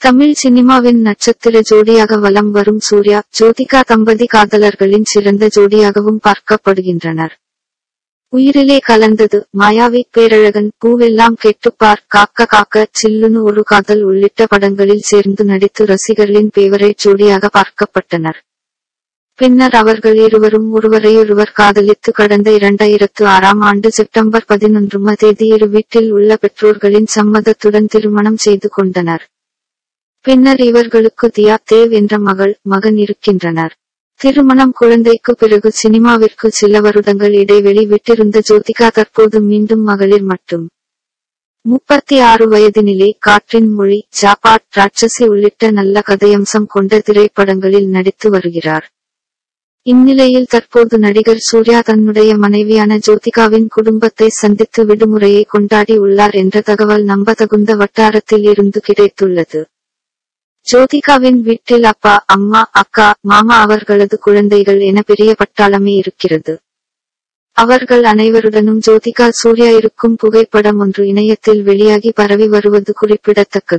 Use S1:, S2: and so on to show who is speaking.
S1: தமிழ் சினிமாவின் நட்சத்திர ஜோடியாக வலம் வரும் சூர்யா ஜோதிகா தம்பதி காதலர்களின் சிறந்த ஜோடியாகவும் பார்க்கப்படுகின்றனர் உயிரிலே கலந்தது மாயாவி பேரழகன் பூவெல்லாம் கெட்டுப்பார் காக்க காக்க சில்லுன்னு ஒரு காதல் உள்ளிட்ட படங்களில் சேர்ந்து நடித்து ரசிகர்களின் பேவரைட் ஜோடியாக பார்க்கப்பட்டனர் பின்னர் அவர்கள் இருவரும் ஒருவரையொருவர் காதலித்து கடந்த இரண்டாயிரத்து ஆறாம் ஆண்டு செப்டம்பர் பதினொன்றும் தேதி இரு வீட்டில் உள்ள பெற்றோர்களின் சம்மதத்துடன் திருமணம் செய்து கொண்டனர் பின்னர் இவர்களுக்கு தியா தேவ் என்ற மகள் மகன் இருக்கின்றனர் திருமணம் குழந்தைக்கு பிறகு சினிமாவிற்கு சில வருடங்கள் இடைவெளி விட்டிருந்த ஜோதிகா தற்போது மீண்டும் மகளிர் மட்டும் முப்பத்தி ஆறு வயதினிலே காற்றின் மொழி ஜாபாட் ராட்சசி உள்ளிட்ட நல்ல கதையம்சம் கொண்ட திரைப்படங்களில் நடித்து வருகிறார் இந்நிலையில் தற்போது நடிகர் சூர்யா தன்னுடைய மனைவியான ஜோதிகாவின் குடும்பத்தை சந்தித்து விடுமுறையை கொண்டாடி உள்ளார் என்ற தகவல் நம்பத்தகுந்த வட்டாரத்தில் இருந்து கிடைத்துள்ளது ஜோதிகாவின் வீட்டில் அப்பா அம்மா அக்கா மாமா அவர்களது குழந்தைகள் என பெரிய பட்டாளமே இருக்கிறது அவர்கள் அனைவருடனும் ஜோதிகா சூர்யா இருக்கும் புகைப்படம் ஒன்று இணையத்தில் வெளியாகி பரவி வருவது குறிப்பிடத்தக்கது